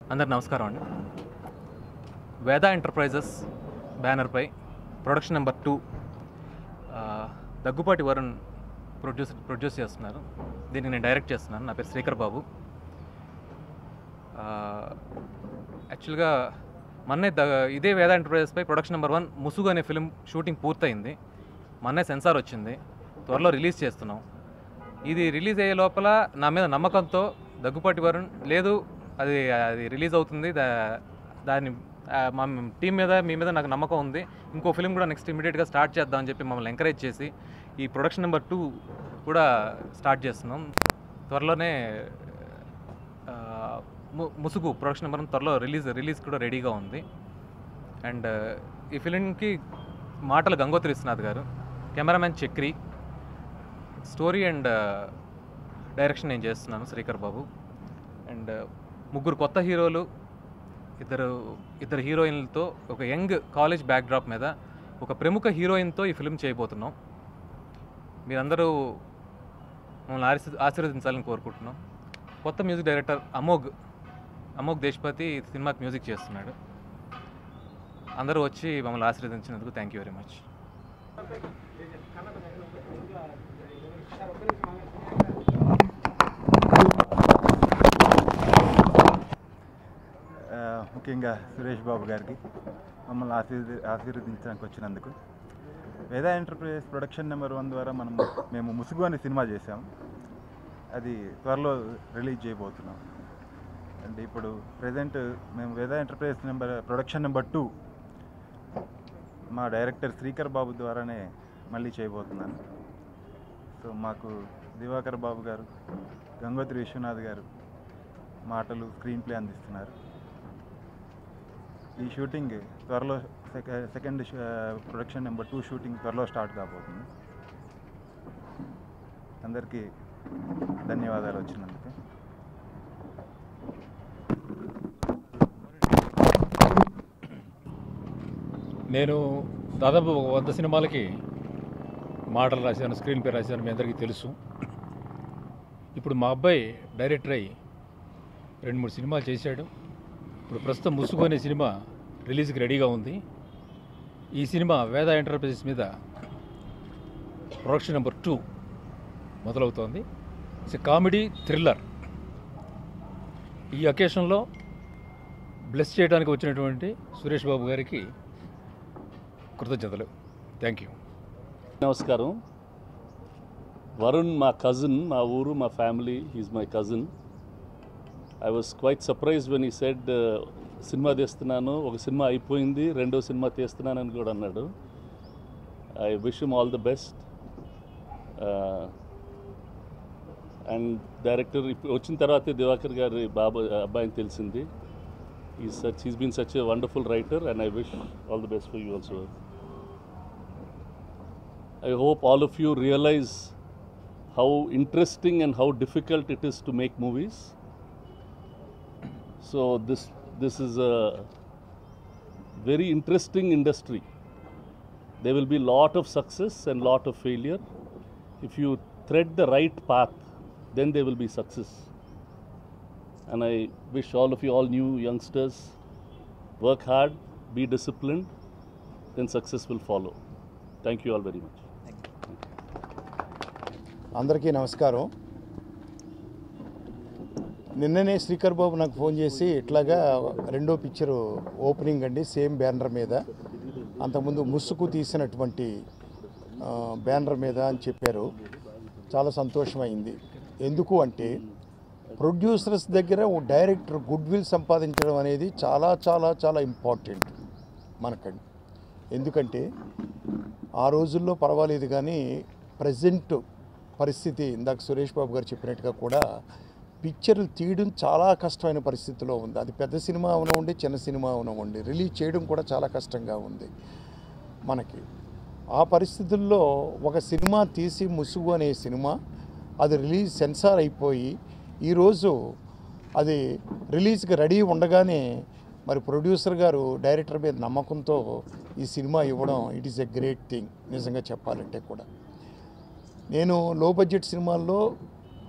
అందరికి నమస్కారం అండి వేద ఎంటర్ప్రైజెస్ బ్యానర్పై production number two Daggubati Varun produce produce చేస్తున్నారు దీన్ని నేను డైరెక్ట్ చేస్తున్నాను నా పేరు శ్రీకర్ బాబు యాక్చువల్గా మొన్నే ద ఇదే వేద ఎంటర్ప్రైజెస్పై ప్రొడక్షన్ నెంబర్ వన్ ముసుగు అనే ఫిలిం షూటింగ్ పూర్తయింది మొన్నే సెన్సార్ వచ్చింది త్వరలో రిలీజ్ చేస్తున్నాం ఇది రిలీజ్ అయ్యే లోపల నా మీద నమ్మకంతో దగ్గుపాటి వరుణ్ లేదు అది అది రిలీజ్ అవుతుంది దా దాన్ని ఆ, మా టీం మీద మీ మీద నాకు నమ్మకం ఉంది ఇంకో ఫిలిం కూడా నెక్స్ట్ ఇమీడియట్గా స్టార్ట్ చేద్దామని చెప్పి మమ్మల్ని ఎంకరేజ్ చేసి ఈ ప్రొడక్షన్ నెంబర్ టూ కూడా స్టార్ట్ చేస్తున్నాం త్వరలోనే ఆ, ము- ముసుగు ప్రొడక్షన్ నెంబర్ త్వరలో రిలీజ్ రిలీజ్ కూడా రెడీగా ఉంది అండ్ ఈ ఫిలింకి మాటలు Gangotri Viswanath garu cameraman Chakri story and direction నేను చేస్తున్నాను శ్రీకర్ బాబు అండ్ ముగ్గురు కొత్త హీరోలు ఇద్దరు ఇద్దరు హీరోయిన్లతో ఒక యంగ్ కాలేజ్ బ్యాక్డ్రాప్ మీద ఒక ప్రముఖ హీరోయిన్తో ఈ ఫిల్మ్ చేయబోతున్నాం మీరందరూ మమ్మల్ని ఆశీ ఆశీర్వదించాలని కోరుకుంటున్నాం కొత్త మ్యూజిక్ డైరెక్టర్ అమోఘ్ అమోఘ్ దేశ్పతి ఈ సినిమాకి మ్యూజిక్ చేస్తున్నాడు అందరూ వచ్చి మమ్మల్ని ఆశీర్వదించినందుకు థ్యాంక్ యూ వెరీ మచ్ ఆ, ముఖ్యంగా సురేష్ బాబు గారికి మమ్మల్ని ఆశీర్వది ఆశీర్వదించడానికి వచ్చినందుకు Veda enterprises production number one ద్వారా మనం మేము ముసుగు అనే సినిమా చేసాం అది త్వరలో రిలీజ్ చేయబోతున్నాం అండ్ ఇప్పుడు ప్రజెంట్ మేము Veda enterprises number production number two మా డైరెక్టర్ శ్రీకర్ బాబు ద్వారానే మళ్ళీ చేయబోతున్నాను సో మాకు దివాకర్ బాబు గారు గంగోత్రి విశ్వనాథ్ గారు మాటలు స్క్రీన్ ప్లే అందిస్తున్నారు ఈ షూటింగ్ త్వరలో సెక- సెకండ్ ష- ప్రొడక్షన్ నెంబర్ టూ షూటింగ్ త్వరలో స్టార్ట్ కాబోతుంది అందరికీ ధన్యవాదాలు వచ్చినందుకు నేను దాదాపు ఒక వంద సినిమాలకి మాటలు రాశాను స్క్రీన్ ప్లే రాశాను మీ అందరికీ తెలుసు ఇప్పుడు మా అబ్బాయి డైరెక్టర్ అయ్యి రెండు మూడు సినిమాలు చేశాడు ఇప్పుడు ప్రస్తుతం ముసుగు అనే సినిమా రిలీజ్కి రెడీగా ఉంది ఈ సినిమా వేద ఎంటర్ప్రైజెస్ మీద ప్రొడక్షన్ నెంబర్ టూ మొదలవుతోంది ఇట్స్ కామెడీ థ్రిల్లర్ ఈ అకేషన్లో బ్లెస్ చేయడానికి వచ్చినటువంటి సురేష్ బాబు గారికి కృతజ్ఞతలు థ్యాంక్ యూ నమస్కారం వరుణ్ మా కజిన్ మా ఊరు మా family he's my cousin I was quite surprise when he said సినిమా తీస్తున్నాను ఒక సినిమా అయిపోయింది రెండో సినిమా తీస్తున్నానని కూడా అన్నాడు I wish him all the best and director ఇప్పుడు వచ్చిన తర్వాతే దివాకర్ గారి బాబు అబ్బాయిని తెలిసింది he such he's been such a wonderful writer and I wish all the best for you also I hope all of you realize how interesting and how difficult it is to make movies. So this this is a very interesting industry. There will be lot of success and lot of failure. If you tread the right path, then there will be success. And I wish all of you, all new youngsters, work hard, be disciplined, then success will follow. Thank you all very much. అందరికీ నమస్కారం నిన్ననే శ్రీకర్ బాబు నాకు phone చేసి ఇట్లాగా రెండో picture opening అండి same banner మీద అంతకుముందు ముసుగు తీసినటువంటి ఆ, బ్యానర్ మీద అని చెప్పారు చాలా సంతోషమైంది ఎందుకు అంటే ప్రొడ్యూసర్స్ దగ్గర ఓ డైరెక్టర్ గుడ్ విల్ సంపాదించడం అనేది చాలా చాలా చాలా ఇంపార్టెంట్ మనకండి ఎందుకంటే ఆ రోజుల్లో పర్వాలేదు కానీ ప్రజెంట్ పరిస్థితి ఇందాక సురేష్ బాబు గారు చెప్పినట్టుగా కూడా పిక్చర్లు తీయడం చాలా కష్టమైన పరిస్థితిలో ఉంది అది పెద్ద సినిమా అవనివ్వండి చిన్న సినిమా అవనివ్వండి రిలీజ్ చేయడం కూడా చాలా కష్టంగా ఉంది మనకి ఆ పరిస్థితుల్లో ఒక సినిమా తీసి ముసుగు అనే సినిమా అది రిలీజ్ సెన్సార్ అయిపోయి ఈరోజు అది రిలీజ్కి రెడీ ఉండగానే మరి ప్రొడ్యూసర్ గారు డైరెక్టర్ మీద నమ్మకంతో ఈ సినిమా ఇవ్వడం it is a great thing నిజంగా చెప్పాలంటే కూడా నేను లో బడ్జెట్ సినిమాల్లో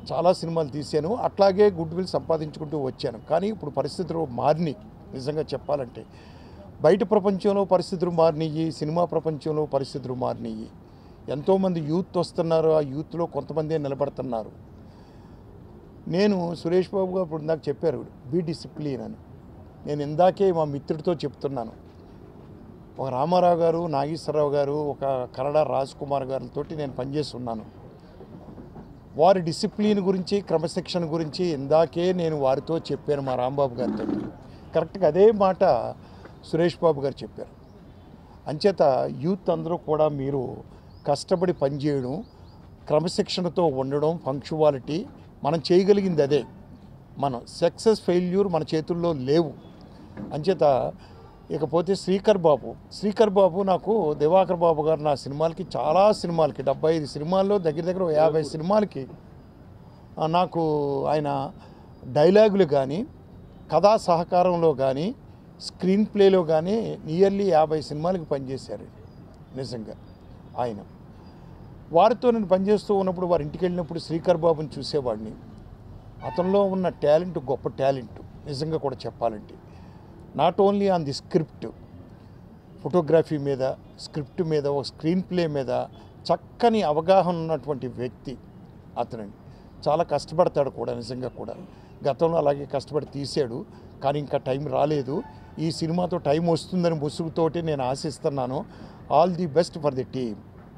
చాలా సినిమాలు తీశాను అట్లాగే గుడ్ విల్ సంపాదించుకుంటూ వచ్చాను కానీ ఇప్పుడు పరిస్థితులు మారినాయి నిజంగా చెప్పాలంటే బయట ప్రపంచంలో పరిస్థితులు మారినాయి సినిమా ప్రపంచంలో పరిస్థితులు మారినాయి ఎంతోమంది యూత్ వస్తున్నారు ఆ యూత్లో కొంతమందే నిలబడుతున్నారు నేను సురేష్ బాబు గారు ఇప్పుడు ఇందాక చెప్పారు బీ డిసిప్లిన్ అని నేను ఇందాకే మా మిత్రుడితో చెప్తున్నాను ఒక రామారావు గారు నాగేశ్వరరావు గారు ఒక కన్నడ రాజ్ కుమార్ గారితో నేను పనిచేస్తున్నాను వారి డిసిప్లిన్ గురించి క్రమశిక్షణ గురించి ఇందాకే నేను వారితో చెప్పాను మా రాంబాబు గారితో కరెక్ట్గా అదే మాట సురేష్ బాబు గారు చెప్పారు అంచేత యూత్ అందరూ కూడా మీరు కష్టపడి పనిచేయడం క్రమశిక్షణతో ఉండడం పంక్చువాలిటీ మనం చేయగలిగింది అదే మనం సక్సెస్ ఫెయిల్యూర్ మన చేతుల్లో లేవు అంచేత ఇకపోతే శ్రీకర్ బాబు శ్రీకర్ బాబు నాకు దివాకర్ బాబు గారు నా సినిమాలకి చాలా సినిమాలకి డెబ్బై ఐదు సినిమాల్లో దగ్గర దగ్గర ఓ యాభై సినిమాలకి ఆ, నాకు ఆయన డైలాగులు కానీ కథా సహకారంలో కానీ స్క్రీన్ ప్లేలో కానీ నియర్లీ యాభై సినిమాలకి పనిచేశారు నిజంగా ఆయన వారితో నేను పనిచేస్తూ ఉన్నప్పుడు వారి ఇంటికి వెళ్ళినప్పుడు శ్రీకర్ బాబుని చూసేవాడిని అతనిలో ఉన్న టాలెంట్ గొప్ప టాలెంట్ నిజంగా కూడా చెప్పాలంటే not only on the script photography మీద స్క్రిప్ట్ మీద ఒక స్క్రీన్ ప్లే మీద చక్కని అవగాహన ఉన్నటువంటి వ్యక్తి అతనండి చాలా కష్టపడతాడు కూడా నిజంగా కూడా గతంలో అలాగే కష్టపడి తీసాడు కానీ ఇంకా టైం రాలేదు ఈ సినిమాతో టైం వస్తుందని ముసుగుతోటి నేను ఆశిస్తున్నాను all the best for the team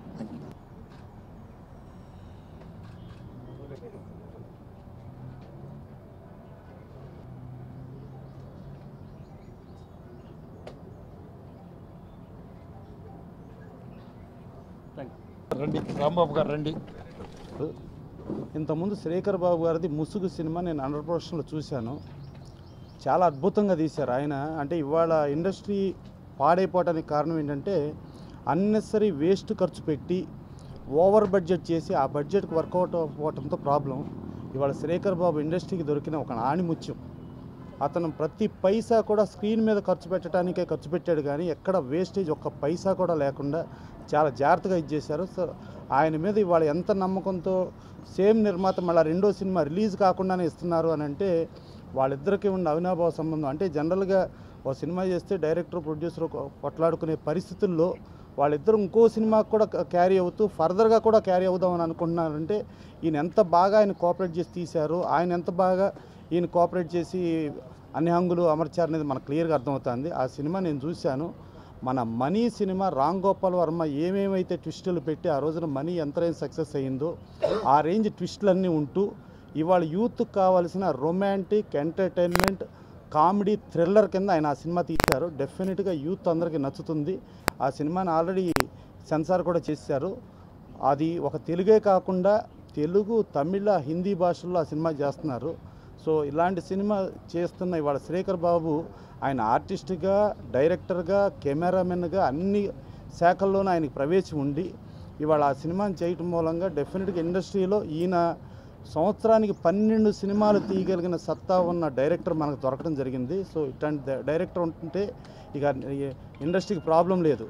రండి రాంబాబు గారు రండి ఇంతకుముందు శ్రీకర్ బాబు గారిది ముసుగు సినిమా నేను అండర్ ప్రొడక్షన్లో చూశాను చాలా అద్భుతంగా తీశారు ఆయన అంటే ఇవాళ ఇండస్ట్రీ పాడైపోవడానికి కారణం ఏంటంటే అన్నెసరీ వేస్ట్ ఖర్చు పెట్టి ఓవర్ బడ్జెట్ చేసి ఆ బడ్జెట్కి వర్కౌట్ అవ్వడంతో ప్రాబ్లం ఇవాళ శ్రీకర్ బాబు ఇండస్ట్రీకి దొరికిన ఒక ఆణిముత్యం అతను ప్రతి పైసా కూడా స్క్రీన్ మీద ఖర్చు పెట్టడానికే ఖర్చు పెట్టాడు కానీ ఎక్కడ వేస్టేజ్ ఒక్క పైసా కూడా లేకుండా చాలా జాగ్రత్తగా ఇచ్చేశారు సో ఆయన మీద ఇవాళ ఎంత నమ్మకంతో సేమ్ నిర్మాత మళ్ళీ రెండో సినిమా రిలీజ్ కాకుండానే ఇస్తున్నారు అని అంటే వాళ్ళిద్దరికీ ఉన్న అవినాభావ సంబంధం అంటే జనరల్గా ఓ సినిమా చేస్తే డైరెక్టర్ ప్రొడ్యూసర్ కొట్లాడుకునే పరిస్థితుల్లో వాళ్ళిద్దరు ఇంకో సినిమాకి కూడా క్యారీ అవుతూ ఫర్దర్గా కూడా క్యారీ అవుదామని అనుకుంటున్నారంటే ఈయన ఎంత బాగా ఆయన కోఆపరేట్ చేసి తీశారు ఆయన ఎంత బాగా ఈయన కోఆపరేట్ చేసి అన్ని హంగులు అమర్చారు అనేది మనకు క్లియర్గా అర్థమవుతుంది ఆ సినిమా నేను చూశాను మన మనీ సినిమా రామ్ గోపాల్ వర్మ ఏమేమైతే ట్విస్టులు పెట్టి ఆ రోజున మనీ ఎంత సక్సెస్ అయ్యిందో ఆ రేంజ్ ట్విస్టులన్నీ ఉంటూ ఇవాళ యూత్కి కావాల్సిన రొమాంటిక్ ఎంటర్టైన్మెంట్ కామెడీ థ్రిల్లర్ కింద ఆయన ఆ సినిమా తీశారు డెఫినెట్గా యూత్ అందరికీ నచ్చుతుంది ఆ సినిమాని ఆల్రెడీ సెన్సార్ కూడా చేశారు అది ఒక తెలుగే కాకుండా తెలుగు తమిళ హిందీ భాషల్లో ఆ సినిమా చేస్తున్నారు సో ఇలాంటి సినిమా చేస్తున్న ఇవాళ శ్రీకర్ బాబు ఆయన ఆర్టిస్ట్గా డైరెక్టర్గా కెమెరామెన్గా అన్ని శాఖల్లోనూ ఆయనకి ప్రవేశం ఉండి ఇవాళ ఆ సినిమాని చేయటం మూలంగా డెఫినెట్గా ఇండస్ట్రీలో ఈయన సంవత్సరానికి పన్నెండు సినిమాలు తీయగలిగిన సత్తా ఉన్న డైరెక్టర్ మనకు దొరకడం జరిగింది సో ఇట్లాంటి డ- డైరెక్టర్ ఉంటుంటే ఇక ఈ ఇండస్ట్రీకి ప్రాబ్లం లేదు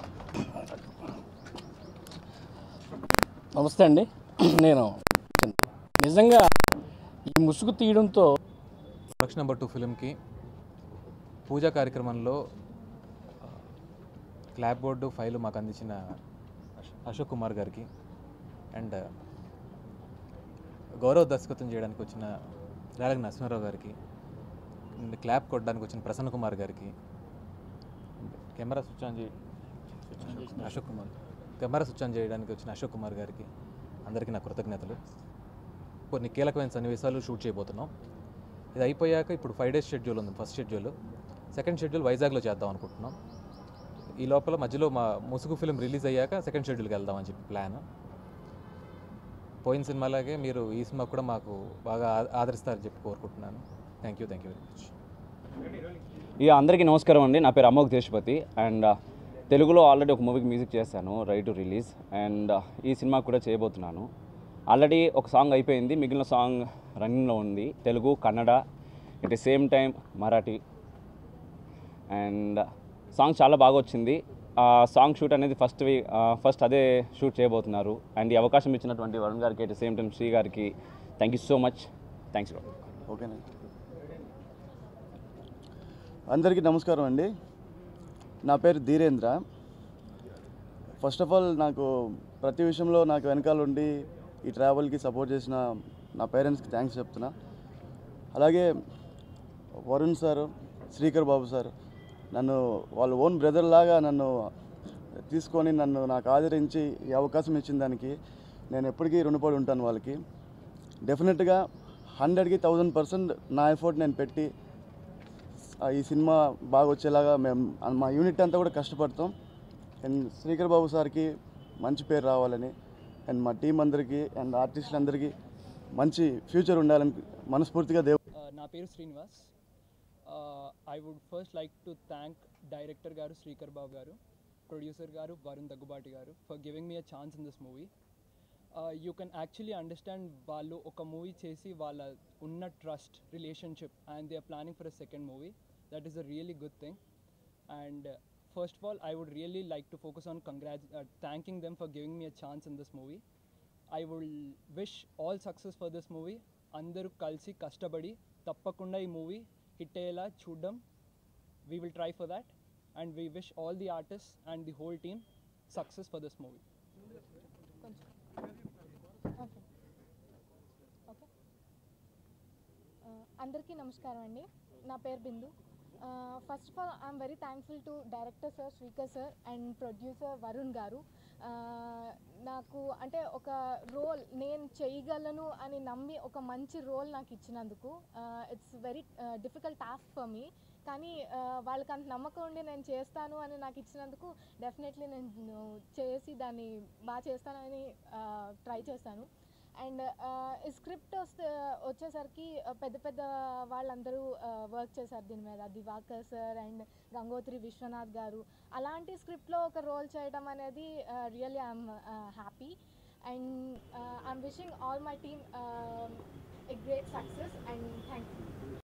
నమస్తే అండి నేను నిజంగా ఈ ముసుగు తీయడంతో ప్రొడక్షన్ నెంబర్ టూ ఫిలింకి పూజా కార్యక్రమంలో ఆ, క్లాప్ బోర్డు ఫైలు మాకు అందించిన అశ్- అశోక్ కుమార్ గారికి అండ్ గౌరవ దర్శకత్వం చేయడానికి వచ్చిన రాలగ నరసింహారావు గారికి అండ్ క్లాప్ కొట్టడానికి వచ్చిన ప్రసన్న కుమార్ గారికి కెమెరా స్విచ్ ఆన్ చేయ Ashok Kumar camera switch on చేయడానికి వచ్చిన అశోక్ కుమార్ గారికి అందరికీ నా కృతజ్ఞతలు కొన్ని కీలకమైన సన్నివేశాలు షూట్ చేయబోతున్నాం ఇది అయిపోయాక ఇప్పుడు ఫైవ్ డేస్ షెడ్యూల్ ఉంది ఫస్ట్ షెడ్యూల్ సెకండ్ షెడ్యూల్ వైజాగ్లో చేద్దాం అనుకుంటున్నాం ఈ లోపల మధ్యలో మా ముసుగు ఫిలిం రిలీజ్ అయ్యాక సెకండ్ షెడ్యూల్కి వెళ్దామని చెప్పి ప్లాన్ పోయిన సినిమాలాగే మీరు ఈ సినిమా కూడా మాకు బాగా ఆ- ఆదరిస్తారని చెప్పి కోరుకుంటున్నాను thank you thank you very much ఇక అందరికీ నమస్కారం అండి నా పేరు అమోక్ దేశపతి అండ్ తెలుగులో ఆల్రెడీ ఒక మూవీకి మ్యూజిక్ చేశాను రైట్ టు రిలీజ్ అండ్ ఈ సినిమా కూడా చేయబోతున్నాను ఆల్రెడీ ఒక సాంగ్ అయిపోయింది మిగిలిన సాంగ్ రన్నింగ్లో ఉంది Telugu Kannada at the same time Marathi and song చాలా బాగా వచ్చింది ఆ సాంగ్ షూట్ అనేది ఫస్ట్ ఫస్ట్ అదే షూట్ చేయబోతున్నారు అండ్ ఈ అవకాశం ఇచ్చినటువంటి వరుణ్ గారికి at the same time Sri గారికి thank you so much thanks ఓకేనా అందరికీ నమస్కారం అండి నా పేరు ధీరేంద్ర ఫస్ట్ ఆఫ్ ఆల్ నాకు ప్రతి విషయంలో నాకు వెనకాల ఉండి ఈ ట్రావెల్కి సపోర్ట్ చేసిన నా పేరెంట్స్కి థ్యాంక్స్ చెప్తున్నా అలాగే వరుణ్ సార్ శ్రీకర్ బాబు సార్ నన్ను వాళ్ళ ఓన్ బ్రదర్ లాగా నన్ను తీసుకొని నన్ను నాకు ఆదరించి ఈ అవకాశం ఇచ్చిన దానికి నేను ఎప్పటికీ రుణపడి ఉంటాను వాళ్ళకి డెఫినెట్గా హండ్రెడ్కి థౌజండ్ పర్సెంట్ నా ఎఫర్ట్ నేను పెట్టి ఆ, ఈ సినిమా బాగా వచ్చేలాగా మేము మా యూనిట్ అంతా కూడా కష్టపడతాం అండ్ శ్రీకర్ బాబు సార్కి మంచి పేరు రావాలని అండ్ మా టీం అందరికీ అండ్ ఆర్టిస్టులందరికీ మంచి ఫ్యూచర్ ఉండాలని మనస్ఫూర్తిగా దేవు Uh, నా పేరు Srinivas I would first like to thank director garu Srikar Babu garu producer garu Varun Daggubati garu for giving me a chance in this movie you can actually understand వాళ్ళు ఒక మూవీ చేసి వాళ్ళ ఉన్న trust relationship and they are planning for a second movie that is a really good thing and first of all I would really like to focus on congrat thanking them for giving me a chance in this movie I would wish all success for this movie అందరూ కలిసి కష్టపడి తప్పకుండా ఈ movie hit అయ్యేలా చూడడం we will try for that and we wish all the artist and the whole team success for this movie okay okay ఆ, అందరికీ నమస్కారం అండి నా పేరు Bindu first of all I'm very thankful to director sir Srikar sir and producer Varun garu ఆ, నాకు అంటే ఒక రోల్ నేను చేయగలను అని నమ్మి ఒక మంచి రోల్ నాకు ఇచ్చినందుకు it's very difficult task for me కానీ ఆ, వాళ్ళకి అంత నమ్మకం ఉండి నేను చేస్తాను అని నాకు ఇచ్చినందుకు డెఫినెట్లీ నేను చేసి దాన్ని బాగా చేస్తానని ట్రై చేస్తాను అండ్ ఈ స్క్రిప్ట్ వస్తే వచ్చేసరికి ఆ, పెద్ద పెద్ద వాళ్ళందరూ వర్క్ చేశారు దీని మీద దివాకర్ సార్ అండ్ గంగోత్రి విశ్వనాథ్ గారు అలాంటి స్క్రిప్ట్లో ఒక రోల్ చేయడం అనేది really I'm happy and I'm wishing all my team a great success and thank you